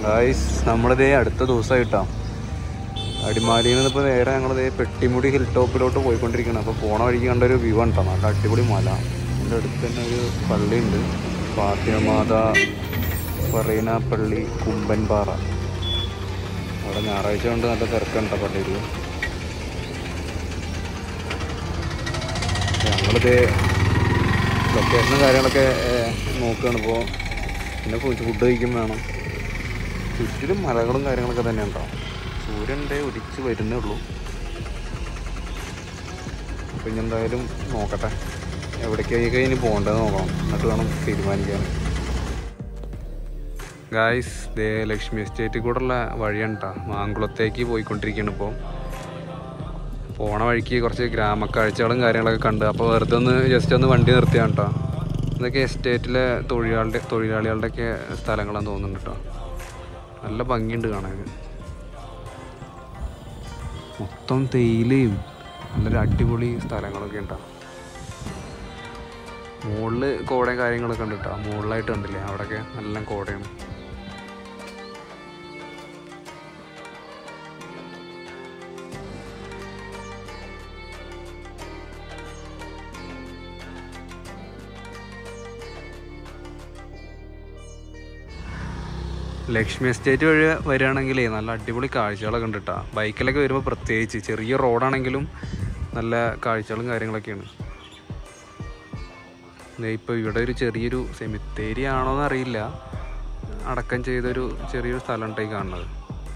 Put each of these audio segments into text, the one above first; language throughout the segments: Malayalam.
ഗായ്സ് നമ്മളിതേ അടുത്ത ദിവസമായിട്ടാ അടിമാലിയിൽ നിന്ന് ഇപ്പോൾ നേരെ ഞങ്ങളിതേ പെട്ടിമുടി ഹിൽ ടോപ്പിലോട്ട് പോയിക്കൊണ്ടിരിക്കണം അപ്പോൾ പോണ വഴിക്ക് കണ്ടൊരു വ്യൂ ഉണ്ടോ നല്ല അടിപൊളി മല എൻ്റെ അടുത്ത് തന്നെ ഒരു പള്ളിയുണ്ട് ഫാത്തിമാത പറയണ പള്ളി കുമ്പൻപാറ അവിടെ ഞായറാഴ്ച കൊണ്ട് നല്ല തിരക്കുണ്ടോ പള്ളിയിൽ ഞങ്ങളിത് ലൊക്കേഷനും കാര്യങ്ങളൊക്കെ ഏഹ്, നോക്കുകയാണ് ഇപ്പോൾ പിന്നെ കുറച്ച് ഫുഡ് കഴിക്കും വേണം ചുറ്റിലും മലകളും കാര്യങ്ങളൊക്കെ തന്നെ ഉണ്ടാവും സൂര്യൻ്റെ ഉദിച്ച് വരുന്നേ ഉള്ളൂ അപ്പം ഇനി എന്തായാലും നോക്കട്ടെ എവിടേക്കൊക്കെ ഇനി പോകേണ്ടത് നോക്കണം എന്നിട്ട് വേണം തീരുമാനിക്കാൻ ഗായ്സ് ദേ ലക്ഷ്മി എസ്റ്റേറ്റിൽ കൂടെയുള്ള വഴിയാണ് കേട്ടോ മാങ്കുളത്തേക്ക് പോയിക്കൊണ്ടിരിക്കുകയാണ് ഇപ്പോൾ പോണ വഴിക്ക് കുറച്ച് ഗ്രാമക്കാഴ്ചകളും കാര്യങ്ങളൊക്കെ കണ്ട് അപ്പോൾ വെറുതെ ഒന്ന് ജസ്റ്റ് ഒന്ന് വണ്ടി നിർത്തിയാണ് കേട്ടോ ഇതൊക്കെ എസ്റ്റേറ്റിലെ തൊഴിലാളിയുടെ തൊഴിലാളികളുടെയൊക്കെ സ്ഥലങ്ങളാന്ന് തോന്നുന്നുണ്ട് കേട്ടോ നല്ല ഭംഗിയുണ്ട് കാണാൻ മൊത്തം തേയിലയും നല്ലൊരു അടിപൊളി സ്ഥലങ്ങളൊക്കെ ഉണ്ടാവും മുകളിൽ കോടയും കാര്യങ്ങളൊക്കെ ഉണ്ട് കേട്ടോ മുകളിലായിട്ട് കണ്ടില്ലേ അവിടെയൊക്കെ നല്ല കോടയാണ് ലക്ഷ്മി എസ്റ്റേറ്റ് വഴി വരികയാണെങ്കിലേ നല്ല അടിപൊളി കാഴ്ചകളൊക്കെ ഉണ്ട് കേട്ടോ ബൈക്കിലൊക്കെ വരുമ്പോൾ പ്രത്യേകിച്ച് ചെറിയ റോഡാണെങ്കിലും നല്ല കാഴ്ചകളും കാര്യങ്ങളൊക്കെയാണ് ദേ ഇപ്പോൾ ഇവിടെ ഒരു ചെറിയൊരു സെമിത്തേരി ആണോന്ന് അറിയില്ല അടക്കം ചെയ്തൊരു ചെറിയൊരു സ്ഥലം ഉണ്ടായി കാണുന്നത്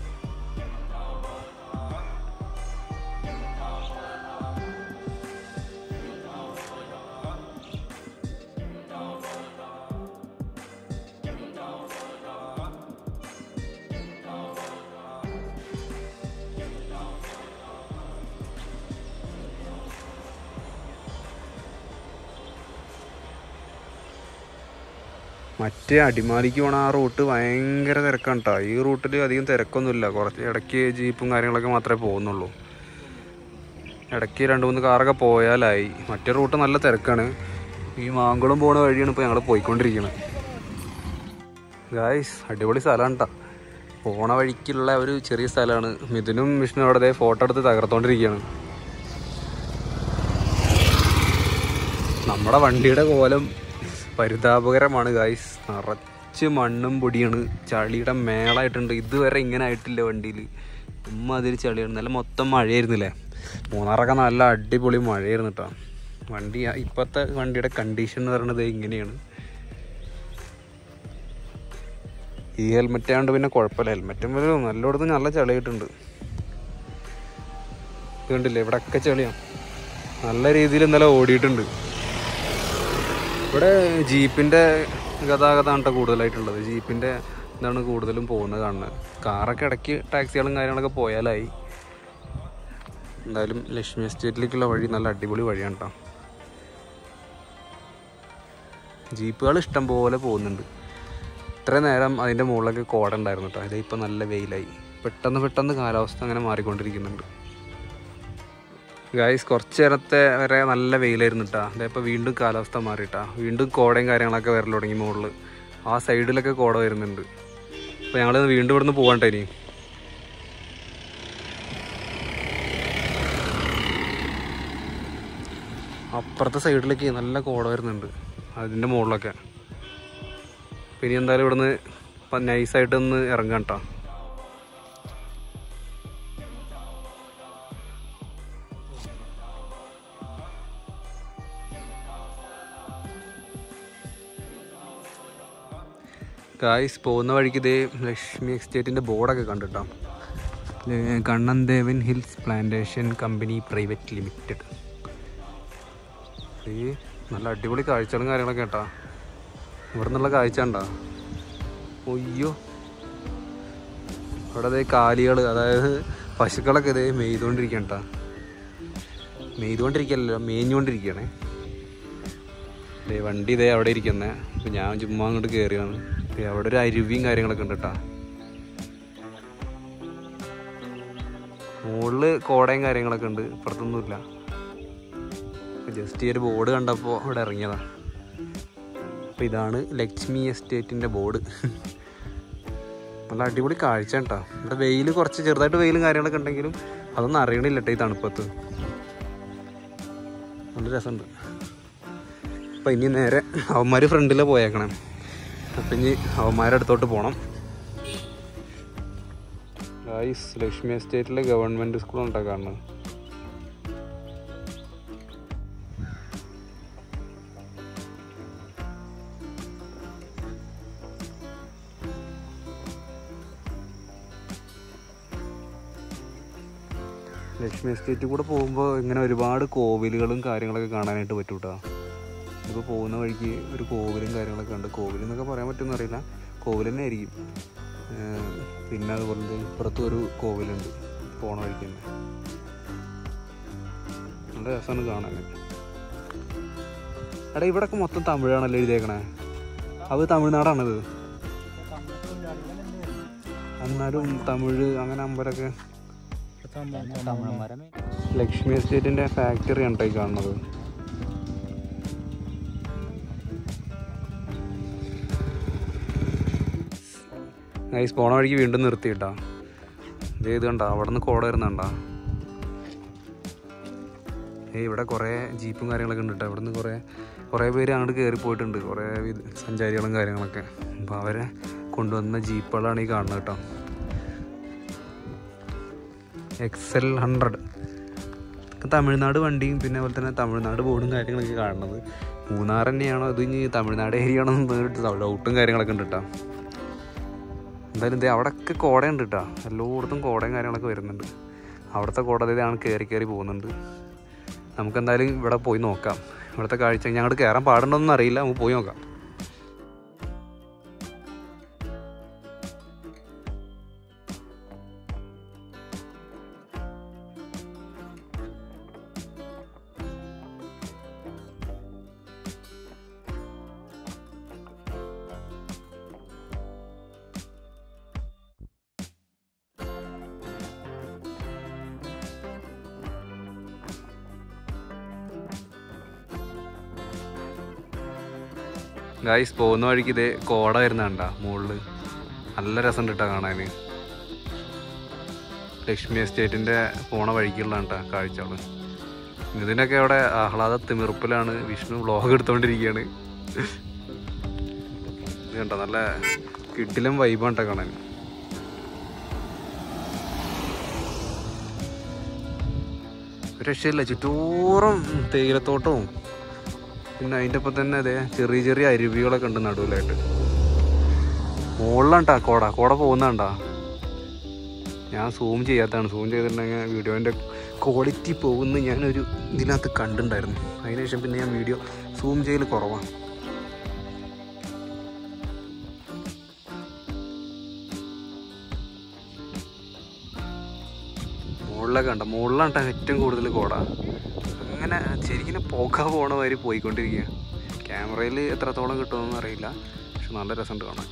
മറ്റേ അടിമാലിക്ക് പോണ ആ റൂട്ട് ഭയങ്കര തിരക്കാണ് കേട്ടോ ഈ റൂട്ടിൽ അധികം തിരക്കൊന്നുമില്ല കുറച്ച് ഇടയ്ക്ക് ജീപ്പും കാര്യങ്ങളൊക്കെ മാത്രമേ പോകുന്നുള്ളൂ ഇടയ്ക്ക് രണ്ട് മൂന്ന് കാറൊക്കെ പോയാലായി മറ്റേ റൂട്ട് നല്ല തിരക്കാണ് ഈ മാങ്കുളം പോണ വഴിയാണ് ഇപ്പോൾ ഞങ്ങൾ പോയിക്കൊണ്ടിരിക്കുന്നത് ഗായ്സ് അടിപൊളി സ്ഥലമാണ് കേട്ടോ പോണ വഴിക്കുള്ള ഒരു ചെറിയ സ്ഥലമാണ് മിഥുനും വിഷ്ണു അവിടെ ദേ ഫോട്ടോ എടുത്ത് തകർത്തോണ്ടിരിക്കുകയാണ് നമ്മുടെ വണ്ടിയുടെ കോലം പരിതാപകരമാണ് ഗായ്സ് നിറച്ച് മണ്ണും പൊടിയാണ് ചളിയുടെ മേളായിട്ടുണ്ട് ഇതുവരെ ഇങ്ങനെ ആയിട്ടില്ല വണ്ടിയിൽ ഉമ്മ അതിൽ ചളിയാണ് നല്ല മൊത്തം മഴയായിരുന്നില്ലേ മൂന്നാറൊക്കെ നല്ല അടിപൊളി മഴയായിരുന്നു കേട്ടോ വണ്ടി ഇപ്പോഴത്തെ വണ്ടിയുടെ കണ്ടീഷൻ എന്ന് പറയുന്നത് ഇങ്ങനെയാണ് ഈ ഹെൽമെറ്റ് ആയതുകൊണ്ട് പിന്നെ കുഴപ്പമില്ല ഹെൽമെറ്റും വരും നല്ലോടത്ത് നല്ല ചളിയായിട്ടുണ്ട് ഇത് കണ്ടില്ലേ ഇവിടെയൊക്കെ ചളിയാണ് നല്ല രീതിയിൽ ഇന്നലെ ഓടിയിട്ടുണ്ട് ഇവിടെ ജീപ്പിൻ്റെ ഗതാഗതമാണ് കേട്ടോ കൂടുതലായിട്ടുള്ളത് ജീപ്പിൻ്റെ ഇതാണ് കൂടുതലും പോകുന്നത് കാണുന്നത് കാറൊക്കെ ഇടയ്ക്ക് ടാക്സികളും കാര്യങ്ങളൊക്കെ പോയാലായി എന്തായാലും ലക്ഷ്മി എസ്റ്റേറ്റിലേക്കുള്ള വഴി നല്ല അടിപൊളി വഴിയാണ് കേട്ടോ ജീപ്പുകൾ ഇഷ്ടം പോലെ പോകുന്നുണ്ട് ഇത്ര നേരം അതിൻ്റെ മുകളിലൊക്കെ കോട ഉണ്ടായിരുന്നു കേട്ടോ ഇത് ഇപ്പം നല്ല വെയിലായി പെട്ടെന്ന് പെട്ടെന്ന് കാലാവസ്ഥ അങ്ങനെ മാറിക്കൊണ്ടിരിക്കുന്നുണ്ട് ഗായ്സ് കുറച്ച് നേരത്തെ വരെ നല്ല വെയിലായിരുന്നു കേട്ടോ അതേപ്പോൾ വീണ്ടും കാലാവസ്ഥ മാറിയിട്ടാ വീണ്ടും കോടയും കാര്യങ്ങളൊക്കെ വരൽ തുടങ്ങി മുകളിൽ ആ സൈഡിലൊക്കെ കോട വരുന്നുണ്ട് അപ്പോൾ ഞങ്ങൾ വീണ്ടും ഇവിടുന്ന് പോകണ്ടേ ഇനി അപ്പുറത്തെ സൈഡിലേക്ക് നല്ല കോട വരുന്നുണ്ട് അതിൻ്റെ മുകളിലൊക്കെ പിന്നെ എന്തായാലും ഇവിടുന്ന് ഇപ്പം നൈസായിട്ട് ഒന്ന് ഇറങ്ങാം കേട്ടോ ഗായ്സ് പോകുന്ന വഴിക്ക് ഇതേ ലക്ഷ്മി എസ്റ്റേറ്റിൻ്റെ ബോർഡൊക്കെ കണ്ടിട്ടോ ലെ- Kannan Devan Hills plantation company private limited ഈ നല്ല അടിപൊളി കാഴ്ചകളും കാര്യങ്ങളൊക്കെ കേട്ടാ ഇവിടെ നിന്നുള്ള കാഴ്ച ഉണ്ടോ ഒയ്യോ അവിടെ അതേ കാലികൾ അതായത് പശുക്കളൊക്കെ ഇതേ മെയ്തുകൊണ്ടിരിക്കണ്ട മെയ്തുകൊണ്ടിരിക്കല്ലോ മേഞ്ഞുകൊണ്ടിരിക്കുകയാണേ ദേ വണ്ടി ഇതേ അവിടെ ഇരിക്കുന്നേ അപ്പം ഞാൻ ചുമ്മാ അങ്ങോട്ട് കയറിയാണ് ദേ അവിടെ ഒരു അരുവിയും കാര്യങ്ങളൊക്കെ ഉണ്ട് കേട്ടോ മുകളില് കോടയും കാര്യങ്ങളൊക്കെ ഉണ്ട് ഇപ്പുറത്തൊന്നുമില്ല ജസ്റ്റ് ഈ ഒരു ബോർഡ് കണ്ടപ്പോൾ അവിടെ ഇറങ്ങിയതാ അപ്പോൾ ഇതാണ് ലക്ഷ്മി എസ്റ്റേറ്റിൻ്റെ ബോർഡ് നല്ല അടിപൊളി കാഴ്ച കേട്ടോ ഇവിടെ വെയിൽ കുറച്ച് ചെറുതായിട്ട് വെയിലും കാര്യങ്ങളൊക്കെ ഉണ്ടെങ്കിലും അതൊന്നും അറിയണില്ല കേട്ടോ ഈ തണുപ്പത്ത് നല്ല രസമുണ്ട് അപ്പം ഇനി നേരെ അവന്മാർ ഫ്രണ്ടിൽ പോയേക്കണം അപ്പം ഇനി അവന്മാരുടെ അടുത്തോട്ട് പോകണം ഗായ്സ് ലക്ഷ്മി എസ്റ്റേറ്റിലെ ഗവൺമെൻറ് സ്കൂൾ ഉണ്ടോ കാണുന്നത് ലക്ഷ്മി എസ്റ്റേറ്റ് കൂടെ പോകുമ്പോൾ ഇങ്ങനെ ഒരുപാട് കോവിലുകളും കാര്യങ്ങളൊക്കെ കാണാനായിട്ട് പറ്റും കേട്ടോ ഇപ്പോൾ പോകുന്ന വഴിക്ക് ഒരു കോവിലും കാര്യങ്ങളൊക്കെ ഉണ്ട് കോവിൽ എന്നൊക്കെ പറയാൻ പറ്റുമെന്ന് അറിയില്ല കോവിൽ തന്നെ ആയിരിക്കും ഏർ പിന്നെ അതുപോലെ തന്നെ ഇപ്പുറത്തും ഒരു കോവിലുണ്ട് പോണ വഴിക്ക് തന്നെ നല്ല രസമാണ് കാണാൻ എടാ ഇവിടൊക്കെ മൊത്തം തമിഴാണല്ലോ എഴുതിയേക്കണേ അത് തമിഴ്നാടാണത് എന്നാലും തമിഴ് അങ്ങനെ അമ്പലമൊക്കെ ലക്ഷ്മി എസ്റ്റേറ്റിന്റെ ഫാക്ടറി ആണ് ഈ കാണുന്നത് നൈസ് പോണ വഴിക്ക് വീണ്ടും നിർത്തിയിട്ടാ ഇത് ഇത് കണ്ട അവിടെ നിന്ന് കോട വരുന്നുണ്ടാ ഏയ് ഇവിടെ കുറേ ജീപ്പും കാര്യങ്ങളൊക്കെ ഉണ്ട് കേട്ടോ ഇവിടെ നിന്ന് കുറേ കുറേ പേര് അങ്ങോട്ട് കയറി പോയിട്ടുണ്ട് കുറേ വിധ- സഞ്ചാരികളും കാര്യങ്ങളൊക്കെ അപ്പോൾ അവരെ കൊണ്ടുവന്ന ജീപ്പുകളാണ് ഈ കാണുന്നത് കേട്ടോ എക്സൽ ഹൺഡ്രഡ് തമിഴ്നാട് വണ്ടിയും പിന്നെ അതുപോലെ തന്നെ തമിഴ്നാട് ബോർഡും കാര്യങ്ങളൊക്കെ കാണുന്നത് മൂന്നാർ തന്നെയാണോ ഇത് ഇനി തമിഴ്നാട് ഏരിയ ആണോ എന്ന് ഡൗട്ടും കാര്യങ്ങളൊക്കെ ഉണ്ട് കേട്ടോ എന്തായാലും ദേ അവിടെയൊക്കെ കോടയുണ്ട് കേട്ടോ എല്ലായിടത്തും കോടയും കാര്യങ്ങളൊക്കെ വരുന്നുണ്ട് അവിടുത്തെ കോട ദേ ആണ് കയറി കയറി പോകുന്നുണ്ട് നമുക്ക് എന്തായാലും ഇവിടെ പോയി നോക്കാം ഇവിടുത്തെ കാഴ്ച ഞങ്ങോട്ട് കയറാൻ പാടുണ്ടോന്നും അറിയില്ല നമുക്ക് പോയി നോക്കാം ഗായ്സ് പോകുന്ന വഴിക്ക് ഇതേ കോട വരുന്നുണ്ട മുകളിൽ നല്ല രസമുണ്ട് കേട്ടോ കാണാൻ ലക്ഷ്മി എസ്റ്റേറ്റിൻ്റെ പോണ വഴിക്കുള്ളതാണ് കേട്ടോ കാഴ്ചകൾ ഇതിനൊക്കെ അവിടെ ആഹ്ലാദ തിമിർപ്പിലാണ് വിഷ്ണു വ്ളോഗ് എടുത്തുകൊണ്ടിരിക്കുകയാണ് ഇത് കണ്ടോ നല്ല കിട്ടിലും വൈബാണ് കേട്ടോ കാണാൻ ഒരു രക്ഷയില്ല ചുറ്റോറും തേയിലത്തോട്ടവും പിന്നെ അതിൻ്റെ ഒപ്പം തന്നെ അതെ ചെറിയ ചെറിയ അരുവികളൊക്കെ ഉണ്ട് നടുവിലായിട്ട് മുകളിലാണ്ടാ കോട കോട പോകുന്നതാണ്ടാ ഞാൻ സൂം ചെയ്യാത്തതാണ് സൂം ചെയ്തിട്ടുണ്ടെങ്കിൽ വീഡിയോൻ്റെ ക്വാളിറ്റി പോകുന്ന ഞാനൊരു ഇതിനകത്ത് കണ്ടിട്ടുണ്ടായിരുന്നു അതിനുശേഷം പിന്നെ ഞാൻ വീഡിയോ സൂം ചെയ്യൽ കുറവാണ് മുകളിലൊക്കെ ഉണ്ടോ മുകളിലാണ് ഏറ്റവും കൂടുതൽ കോട അങ്ങനെ ശരിക്കും പുക പോണ മാതിരി പോയിക്കൊണ്ടിരിക്കുക ക്യാമറയിൽ എത്രത്തോളം കിട്ടുമെന്നൊന്നും അറിയില്ല പക്ഷെ നല്ല രസമുണ്ട് കാണാൻ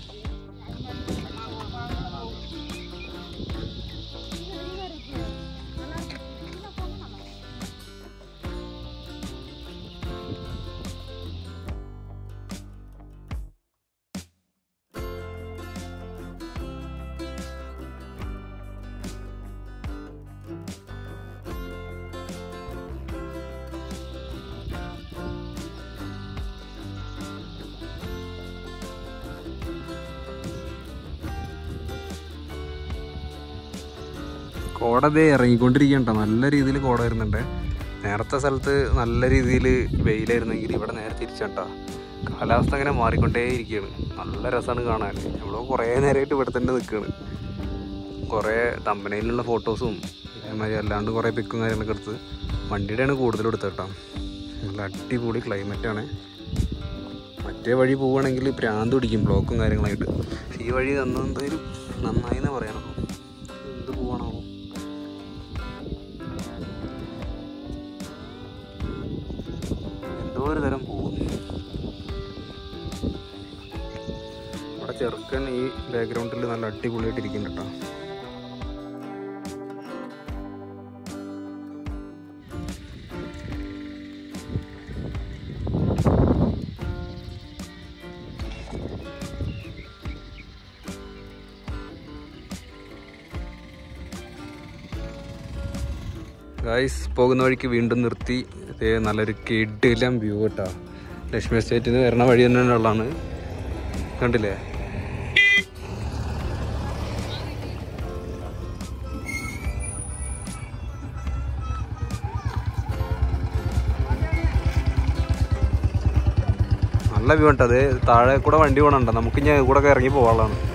കോട ദേ ഇറങ്ങിക്കൊണ്ടിരിക്കണ്ട നല്ല രീതിയിൽ കോട വരുന്നുണ്ട് നേരത്തെ സ്ഥലത്ത് നല്ല രീതിയിൽ വെയിലായിരുന്നെങ്കിൽ ഇവിടെ നേരെ തിരിച്ചട്ടാ കാലാവസ്ഥ അങ്ങനെ മാറിക്കൊണ്ടേ ഇരിക്കുകയാണ് നല്ല രസമാണ് കാണാൻ നമ്മൾ കുറേ നേരമായിട്ട് ഇവിടെ തന്നെ നിൽക്കുകയാണ് കുറേ തമ്പനയിലുള്ള ഫോട്ടോസും അതേമാതിരി അല്ലാണ്ട് കുറേ പിക്കും കാര്യങ്ങളൊക്കെ എടുത്ത് വണ്ടിയുടെയാണ് കൂടുതലും എടുത്തത് കേട്ടോ നല്ല അടിപൊളി ക്ലൈമറ്റാണ് മറ്റേ വഴി പോവുകയാണെങ്കിൽ പ്രാന്ത് പിടിക്കും ബ്ലോക്കും കാര്യങ്ങളായിട്ട് ഈ വഴി തന്നെന്തായാലും നന്നായി എന്ന് പറയണം എന്ത് പോവാണോ എന്തോ ഒരു തരം പോകും അവിടെ ചെറുക്കൻ ഈ ബാക്ക്ഗ്രൗണ്ടിൽ നല്ല അടിപൊളിയായിട്ട് ഇരിക്കുന്നുണ്ട് കേട്ടോ ഗായ്സ് പോകുന്ന വഴിക്ക് വീണ്ടും നിർത്തി ദേ നല്ലൊരു കിടിലം വ്യൂ കേട്ടോ ലക്ഷ്മി എസ്റ്റേറ്റിൽ നിന്ന് വരണ വഴി തന്നെ ഉള്ളതാണ് കണ്ടില്ലേ നല്ല വ്യൂ ഉണ്ട് അത് താഴെ കൂടെ വണ്ടി പോകണുണ്ട് നമുക്ക് ഇനി കൂടെ ഒക്കെ ഇറങ്ങി പോകാനുള്ളതാണ്